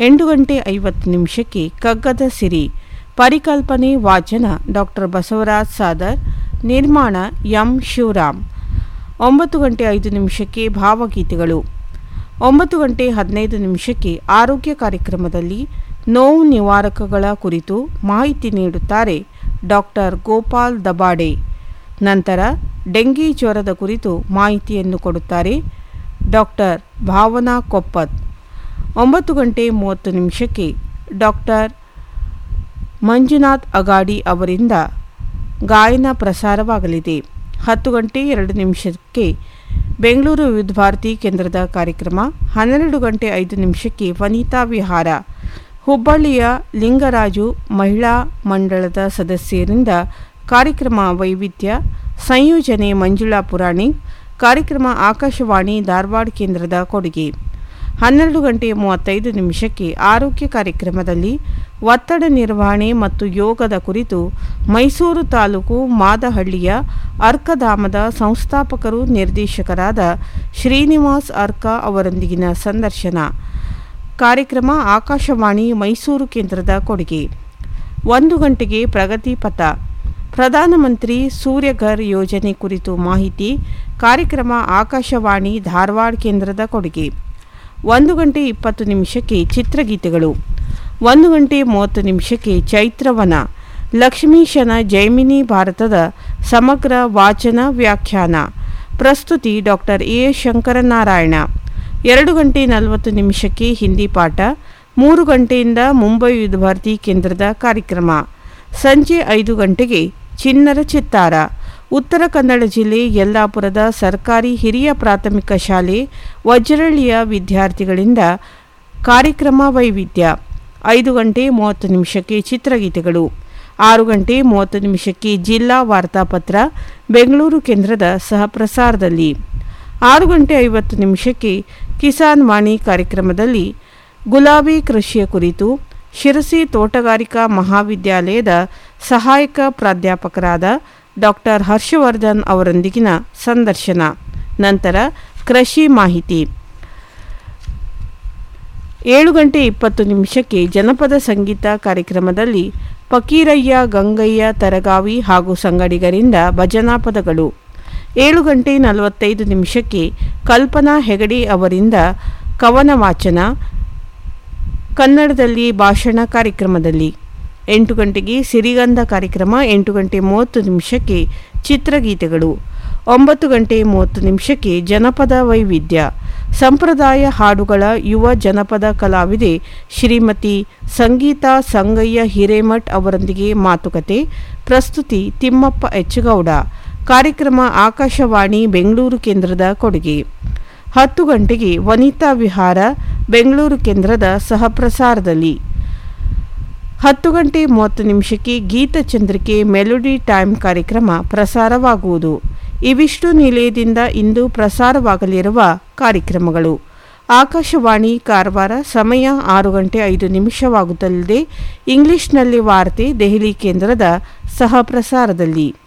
ಎಂಟು ಗಂಟೆ ಐವತ್ತು ನಿಮಿಷಕ್ಕೆ ಕಗ್ಗದ ಸಿರಿ ಪರಿಕಲ್ಪನೆ ವಾಚನ ಡಾಕ್ಟರ್ ಬಸವರಾಜ್ ಸಾದರ್ ನಿರ್ಮಾಣ ಎಂ ಶಿವರಾಮ್ ಒಂಬತ್ತು ಗಂಟೆ ಐದು ನಿಮಿಷಕ್ಕೆ ಭಾವಗೀತೆಗಳು ಒಂಬತ್ತು ಗಂಟೆ ಹದಿನೈದು ನಿಮಿಷಕ್ಕೆ ಆರೋಗ್ಯ ಕಾರ್ಯಕ್ರಮದಲ್ಲಿ ನೋವು ನಿವಾರಕಗಳ ಕುರಿತು ಮಾಹಿತಿ ನೀಡುತ್ತಾರೆ ಡಾಕ್ಟರ್ ಗೋಪಾಲ್ ದಬಾಡೆ ನಂತರ ಡೆಂಗಿ ಜ್ವರದ ಕುರಿತು ಮಾಹಿತಿಯನ್ನು ಕೊಡುತ್ತಾರೆ ಡಾಕ್ಟರ್ ಭಾವನಾ ಕೊಪ್ಪತ್ ಒಂಬತ್ತು ಗಂಟೆ ಮೂವತ್ತು ನಿಮಿಷಕ್ಕೆ ಡಾಕ್ಟರ್ ಮಂಜುನಾಥ್ ಅಗಾಡಿ ಅವರಿಂದ ಗಾಯನ ಪ್ರಸಾರವಾಗಲಿದೆ ಹತ್ತು ಗಂಟೆ ಎರಡು ನಿಮಿಷಕ್ಕೆ ಬೆಂಗಳೂರು ವಿವಿಧ ಭಾರತಿ ಕೇಂದ್ರದ ಕಾರ್ಯಕ್ರಮ ಹನ್ನೆರಡು ಗಂಟೆ ಐದು ನಿಮಿಷಕ್ಕೆ ವನಿತಾ ವಿಹಾರ ಹುಬ್ಬಳ್ಳಿಯ ಲಿಂಗರಾಜು ಮಹಿಳಾ ಮಂಡಳದ ಸದಸ್ಯರಿಂದ ಕಾರ್ಯಕ್ರಮ ವೈವಿಧ್ಯ ಸಂಯೋಜನೆ ಮಂಜುಳಾ ಪುರಾಣಿಕ್ ಕಾರ್ಯಕ್ರಮ ಆಕಾಶವಾಣಿ ಧಾರವಾಡ ಕೇಂದ್ರದ ಕೊಡುಗೆ ಹನ್ನೆರಡು ಗಂಟೆ ಮೂವತ್ತೈದು ನಿಮಿಷಕ್ಕೆ ಆರೋಗ್ಯ ಕಾರ್ಯಕ್ರಮದಲ್ಲಿ ಒತ್ತಡ ನಿರ್ವಹಣೆ ಮತ್ತು ಯೋಗದ ಕುರಿತು ಮೈಸೂರು ತಾಲೂಕು ಮಾದಹಳ್ಳಿಯ ಅರ್ಕಧಾಮದ ಸಂಸ್ಥಾಪಕರು ನಿರ್ದೇಶಕರಾದ ಶ್ರೀನಿವಾಸ್ ಅರ್ಕ ಅವರೊಂದಿಗಿನ ಸಂದರ್ಶನ ಕಾರ್ಯಕ್ರಮ ಆಕಾಶವಾಣಿ ಮೈಸೂರು ಕೇಂದ್ರದ ಕೊಡುಗೆ ಒಂದು ಗಂಟೆಗೆ ಪ್ರಗತಿ ಪಥ ಪ್ರಧಾನಮಂತ್ರಿ ಸೂರ್ಯಘರ್ ಯೋಜನೆ ಕುರಿತು ಮಾಹಿತಿ ಕಾರ್ಯಕ್ರಮ ಆಕಾಶವಾಣಿ ಧಾರವಾಡ ಕೇಂದ್ರದ ಕೊಡುಗೆ ಒಂದು ಗಂಟೆ ಇಪ್ಪತ್ತು ನಿಮಿಷಕ್ಕೆ ಚಿತ್ರಗೀತೆಗಳು ಒಂದು ಗಂಟೆ ಮೂವತ್ತು ನಿಮಿಷಕ್ಕೆ ಚೈತ್ರವನ ಲಕ್ಷ್ಮೀಶನ ಜೈಮಿನಿ ಭಾರತದ ಸಮಗ್ರ ವಾಚನ ವ್ಯಾಖ್ಯಾನ ಪ್ರಸ್ತುತಿ ಡಾಕ್ಟರ್ ಎ ಶಂಕರನಾರಾಯಣ ಎರಡು ಗಂಟೆ ನಲವತ್ತು ನಿಮಿಷಕ್ಕೆ ಹಿಂದಿ ಪಾಠ ಮೂರು ಗಂಟೆಯಿಂದ ಮುಂಬೈ ವಿದ್ಯಾರ್ಥಿ ಕೇಂದ್ರದ ಕಾರ್ಯಕ್ರಮ ಸಂಜೆ ಐದು ಗಂಟೆಗೆ ಚಿನ್ನರ ಚಿತ್ತಾರ ಉತ್ತರ ಕನ್ನಡ ಜಿಲ್ಲೆ ಯಲ್ಲಾಪುರದ ಸರ್ಕಾರಿ ಹಿರಿಯ ಪ್ರಾಥಮಿಕ ಶಾಲೆ ವಜ್ರಳ್ಳಿಯ ವಿದ್ಯಾರ್ಥಿಗಳಿಂದ ಕಾರ್ಯಕ್ರಮ ವೈವಿಧ್ಯ ಐದು ಗಂಟೆ ಮೂವತ್ತು ನಿಮಿಷಕ್ಕೆ ಚಿತ್ರಗೀತೆಗಳು ಆರು ಗಂಟೆ ಮೂವತ್ತು ನಿಮಿಷಕ್ಕೆ ಜಿಲ್ಲಾ ವಾರ್ತಾಪತ್ರ ಬೆಂಗಳೂರು ಕೇಂದ್ರದ ಸಹಪ್ರಸಾರದಲ್ಲಿ ಆರು ಗಂಟೆ ಐವತ್ತು ನಿಮಿಷಕ್ಕೆ ಕಿಸಾನ್ ವಾಣಿ ಕಾರ್ಯಕ್ರಮದಲ್ಲಿ ಗುಲಾಬಿ ಕೃಷಿಯ ಕುರಿತು ಶಿರಸಿ ತೋಟಗಾರಿಕಾ ಮಹಾವಿದ್ಯಾಲಯದ ಸಹಾಯಕ ಪ್ರಾಧ್ಯಾಪಕರಾದ ಡಾಕ್ಟರ್ ಹರ್ಷವರ್ಧನ್ ಅವರೊಂದಿಗಿನ ಸಂದರ್ಶನ ನಂತರ ಕೃಷಿ ಮಾಹಿತಿ ಏಳು ಗಂಟೆ ಇಪ್ಪತ್ತು ನಿಮಿಷಕ್ಕೆ ಜನಪದ ಸಂಗೀತ ಕಾರ್ಯಕ್ರಮದಲ್ಲಿ ಫಕೀರಯ್ಯ ಗಂಗಯ್ಯ ತರಗಾವಿ ಹಾಗೂ ಸಂಗಡಿಗರಿಂದ ಭಜನಾ ಪದಗಳು ಏಳು ಗಂಟೆ ನಲವತ್ತೈದು ನಿಮಿಷಕ್ಕೆ ಕಲ್ಪನಾ ಹೆಗಡೆ ಅವರಿಂದ ಕವನ ವಾಚನ ಕನ್ನಡದಲ್ಲಿ ಭಾಷಣ ಕಾರ್ಯಕ್ರಮದಲ್ಲಿ ಎಂಟು ಗಂಟೆಗೆ ಸಿರಿಗಂಧ ಕಾರ್ಯಕ್ರಮ ಎಂಟು ಗಂಟೆ ಮೂವತ್ತು ನಿಮಿಷಕ್ಕೆ ಚಿತ್ರಗೀತೆಗಳು ಒಂಬತ್ತು ಗಂಟೆ ಮೂವತ್ತು ನಿಮಿಷಕ್ಕೆ ಜನಪದ ವೈವಿಧ್ಯ ಸಂಪ್ರದಾಯ ಹಾಡುಗಳ ಯುವ ಜನಪದ ಕಲಾವಿದೆ ಶ್ರೀಮತಿ ಸಂಗೀತ ಸಂಗಯ್ಯ ಹಿರೇಮಠ್ ಅವರೊಂದಿಗೆ ಮಾತುಕತೆ ಪ್ರಸ್ತುತಿ ತಿಮ್ಮಪ್ಪ ಎಚ್ಚಗೌಡ ಕಾರ್ಯಕ್ರಮ ಆಕಾಶವಾಣಿ ಬೆಂಗಳೂರು ಕೇಂದ್ರದ ಕೊಡುಗೆ ಹತ್ತು ಗಂಟೆಗೆ ವನಿತಾ ವಿಹಾರ ಬೆಂಗಳೂರು ಕೇಂದ್ರದ ಸಹಪ್ರಸಾರದಲ್ಲಿ ಹತ್ತು ಗಂಟೆ ಮೂವತ್ತು ನಿಮಿಷಕ್ಕೆ ಗೀತಚಂದ್ರಿಕೆ ಮೆಲೋಡಿ ಟೈಮ್ ಕಾರ್ಯಕ್ರಮ ಪ್ರಸಾರವಾಗುವುದು ಇವಿಷ್ಟು ನಿಲಯದಿಂದ ಇಂದು ಪ್ರಸಾರವಾಗಲಿರುವ ಕಾರ್ಯಕ್ರಮಗಳು ಆಕಾಶವಾಣಿ ಕಾರವಾರ ಸಮಯ ಆರು ಗಂಟೆ ಐದು ನಿಮಿಷವಾಗುತ್ತಲಿದೆ ಇಂಗ್ಲಿಷ್ನಲ್ಲಿ ವಾರ್ತೆ ದೆಹಲಿ ಕೇಂದ್ರದ ಸಹ ಪ್ರಸಾರದಲ್ಲಿ